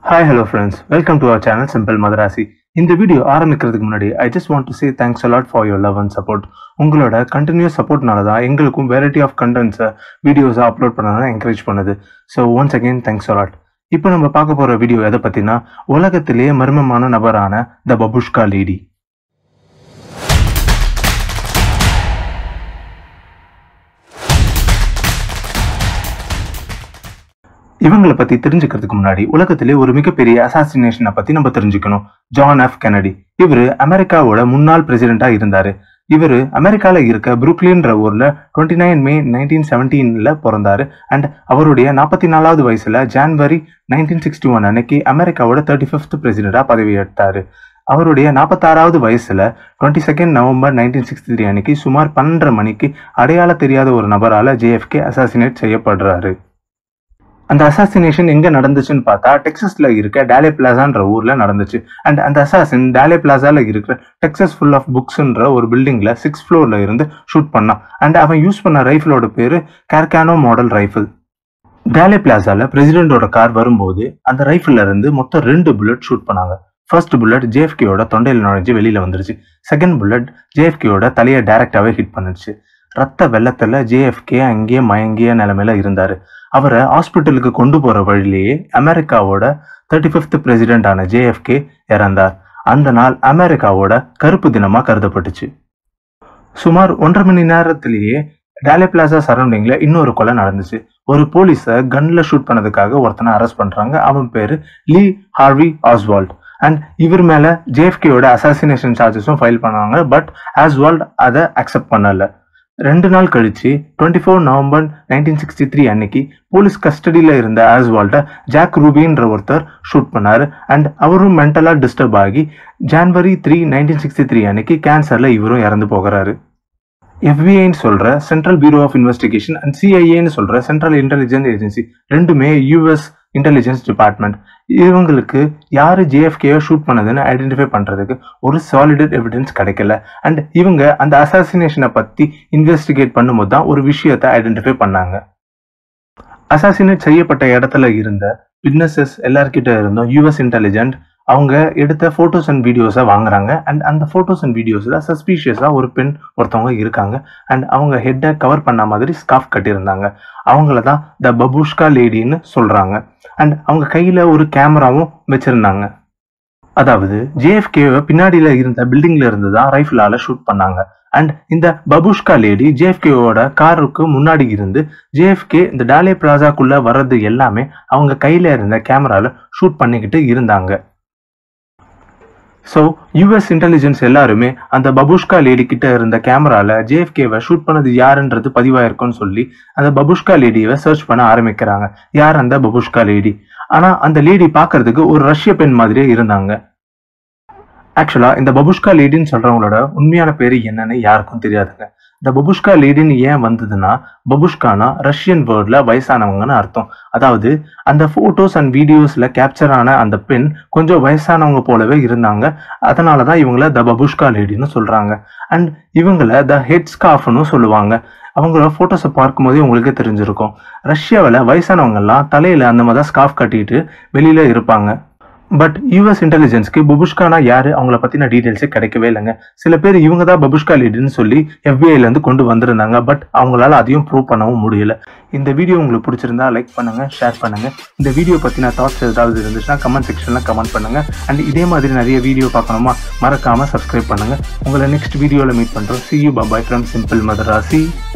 hi hello friends welcome to our channel simple Madrasi இந்த video ஆரம்பிக்கிறதுக்கு முன்னாடி I just want to say thanks a lot for your love and support உங்களோட continues சப்போர்ட்னால தான் எங்களுக்கும் variety of கண்டென்ட்ஸை வீடியோஸை அப்லோட் பண்ண என்கரேஜ் பண்ணுது so once again thanks a lot இப்போ நம்ம பார்க்க போகிற வீடியோ எதை பற்றினா உலகத்திலேயே மர்மமான நபரான த பபுஷ்கா லேடி இவங்களை பத்தி தெரிஞ்சுக்கிறதுக்கு முன்னாடி உலகத்திலே ஒரு மிகப்பெரிய அசாசினேஷனை பத்தி நம்ம தெரிஞ்சுக்கணும் ஜான் எஃப் கெனடி இவரு அமெரிக்காவோட முன்னாள் பிரசிடென்டா இருந்தாரு இவரு அமெரிக்கால இருக்க புருக்லின்ற ஊர்ல டுவெண்ட்டி நைன் மே நைன்டீன் செவன்டீன்ல பிறந்தாரு அண்ட் அவருடைய நாற்பத்தி நாலாவது வயசுல ஜான்வரி நைன்டீன் சிக்ஸ்டி ஒன் அன்னைக்கு அமெரிக்காவோட தேர்ட்டி ஃபிஃப்த் பிரசிடென்டா பதவி எடுத்தாரு அவருடைய நாற்பத்தாறாவது வயசுல twenty second November nineteen sixty three அன்னைக்கு சுமார் பன்னெண்டரை மணிக்கு அடையாள தெரியாத ஒரு நபரால ஜேஎஃப்கே அசாசினேட் செய்யப்படுறாரு அந்த அசாசினேஷன் எங்க நடந்துச்சுன்னு பார்த்தா டெக்ஸஸ்ல இருக்க டேலே பிளாசான்ற ஊர்ல நடந்துச்சு அண்ட் அந்த அசாசின் டேலே பிளாசால இருக்கிற டெக்ஸஸ் ஃபுல் ஆஃப் புக்ஸ்ன்ற ஒரு பில்டிங்ல சிக்ஸ் ஃப்ளோர்ல இருந்து ஷூட் பண்ணான் அண்ட் அவன் யூஸ் பண்ண ரைஃபிளோட பேரு கார்கானோ மாடல் ரைஃபிள் டேலே பிளாசால பிரசிடென்டோட கார் வரும்போது அந்த ரைஃபிள்ல இருந்து மொத்தம் ரெண்டு புல்லட் ஷூட் பண்ணாங்க ஃபர்ஸ்ட் புல்லட் ஜேஎஃப்கேயோட தொண்டையில் நுழைஞ்சு வெளியில வந்துருச்சு செகண்ட் புல்லட் ஜேஎஃப்கேயோட தலையை டைரக்டாவே ஹிட் பண்ணுச்சு ரத்த வெள்ளத்துல ஜேஎஃப்கே அங்கேயே மயங்கிய நிலைமையில இருந்தாரு அவரை ஹாஸ்பிட்டலுக்கு கொண்டு போற வழியிலேயே அமெரிக்காவோட தேர்ட்டி ஃபிஃப்த் பிரசிடென்டான ஜேஎஃப்கே இறந்தார் அந்த நாள் அமெரிக்காவோட கருப்பு தினமா கருதப்பட்டுச்சு சுமார் ஒன்றரை மணி நேரத்திலேயே டேலே பிளாசா சரௌண்டிங்ல இன்னொரு கொலை நடந்துச்சு ஒரு போலீஸை கன்ல ஷூட் பண்ணதுக்காக ஒருத்தனை அரெஸ்ட் பண்றாங்க அவன் பேரு லீ ஹார்வி ஆஸ்வால்ட் அண்ட் இவர் மேல ஜேஎஃப்கேயோட அசாசினேஷன் சார்ஜஸும் ஃபைல் பண்ணாங்க பட் ஆஸ்வால்ட் அதை அக்செப்ட் பண்ணல ரெண்டு நாள் கழிச்சு twenty four November nineteen sixty three அன்னைக்கு போலீஸ் கஸ்டடியில் இருந்த ஆஸ்வால்ட்டை ஜாக் ரூபின்ற ஒருத்தர் ஷூட் பண்ணாரு அண்ட் அவரும் மென்டலாக டிஸ்டர்ப் ஆகி January three nineteen sixty three அன்னைக்கு கேன்சரில் இவரும் இறந்து போகிறாரு எஃபிஐன்னு சொல்ற central bureau of investigation and சிஐஏன்னு சொல்ற சென்ட்ரல் இன்டெலிஜென்ஸ் ஏஜென்சி ரெண்டுமே யூஎஸ் இன்டெலிஜென்ஸ் டிபார்ட்மெண்ட் இவங்களுக்கு யாரு ஜேஎஃப்கேயோ ஷூட் பண்ணதுன்னு ஐடென்டிஃபை பண்றதுக்கு ஒரு சாலிடட் எவிடன்ஸ் கிடைக்கல அண்ட் இவங்க அந்த அசாசினேஷனை பத்தி இன்வெஸ்டிகேட் பண்ணும்போது தான் ஒரு விஷயத்தை ஐடென்டிஃபை பண்ணாங்க அசாசினேட் செய்யப்பட்ட இடத்துல இருந்த விட்னஸஸ் எல்லார்கிட்ட இருந்தும் யூஎஸ் இன்டெலிஜென்ட் அவங்க எடுத்த ஃபோட்டோஸ் அண்ட் வீடியோஸை வாங்குறாங்க அண்ட் அந்த ஃபோட்டோஸ் அண்ட் வீடியோஸில் சஸ்பீஷியஸாக ஒரு பெண் ஒருத்தவங்க இருக்காங்க அண்ட் அவங்க ஹெட்டை கவர் பண்ண மாதிரி ஸ்காஃப் கட்டியிருந்தாங்க அவங்கள தான் த பபுஷ்கா லேடின்னு சொல்கிறாங்க அண்ட் அவங்க கையில் ஒரு கேமராவும் வச்சுருந்தாங்க அதாவது ஜேஎஃப்கேவை பின்னாடியில் இருந்த பில்டிங்ல இருந்து தான் ரைஃபிளால ஷூட் பண்ணாங்க அண்ட் இந்த பபுஷ்கா லேடி ஜேஎஃப்கேவோட காருக்கு முன்னாடி இருந்து ஜேஎஃப்கே இந்த டாலே பிளாசாக்குள்ள வர்றது எல்லாமே அவங்க கையில இருந்த கேமரால ஷூட் பண்ணிக்கிட்டு இருந்தாங்க ஸோ யூஎஸ் இன்டெலிஜென்ஸ் எல்லாருமே அந்த பபுஷ்கா லேடி கிட்ட இருந்த கேமரால ஜேஎஃப்கேவை ஷூட் பண்ணது யாருன்றது பதிவாயிருக்கும்னு சொல்லி அந்த பபுஷ்கா லேடியை சர்ச் பண்ண ஆரம்பிக்கிறாங்க யார் அந்த பபுஷ்கா லேடி ஆனா அந்த லேடி பார்க்கறதுக்கு ஒரு ரஷ்ய பெண் மாதிரியே இருந்தாங்க ஆக்சுவலா இந்த பபுஷ்கா லேடின்னு சொல்றவங்களோட உண்மையான பேரு என்னன்னு யாருக்கும் தெரியாதுங்க இந்த பபுஷ்கா லேடின்னு ஏன் வந்ததுன்னா பபுஷ்கானா ரஷ்யன் வேர்ட்ல வயசானவங்கன்னு அர்த்தம் அதாவது அந்த போட்டோஸ் அண்ட் வீடியோஸ்ல கேப்சர் ஆன அந்த பெண் கொஞ்சம் வயசானவங்க போலவே இருந்தாங்க அதனாலதான் இவங்கள த பபுஷ்கா லேடின்னு சொல்றாங்க அண்ட் இவங்கள த ஹெட் ஸ்காஃப்னு சொல்லுவாங்க அவங்களோட ஃபோட்டோஸை பார்க்கும்போதே உங்களுக்கே தெரிஞ்சிருக்கும் ரஷ்யாவில் வயசானவங்கெல்லாம் தலையில் அந்த மாதிரி ஸ்காஃப் கட்டிட்டு வெளியில் இருப்பாங்க பட் யூஎஸ் இன்டெலிஜென்ஸ்க்கு பபுஷ்கானா யாரு அவங்கள பத்தின டீடைல்ஸே கிடைக்கவே இல்லைங்க சில பேர் இவங்க தான் பபுஷ்கா லீடுன்னு சொல்லி எஃபிஐல இருந்து கொண்டு வந்திருந்தாங்க பட் அவங்களால அதையும் ப்ரூவ் பண்ணவும் முடியல இந்த வீடியோ உங்களுக்கு பிடிச்சிருந்தா லைக் பண்ணுங்க ஷேர் பண்ணுங்க இந்த வீடியோ பத்தின தாட்ஸ் ஏதாவது இருந்துச்சுன்னா கமெண்ட் செக்ஷன்ல கமெண்ட் பண்ணுங்க அண்ட் இதே மாதிரி நிறைய வீடியோ பார்க்கணுமா மறக்காம சப்ஸ்கிரைப் பண்ணுங்க உங்களை நெக்ஸ்ட் வீடியோல மீட் பண்றோம் see you bye bye from simple Madrasi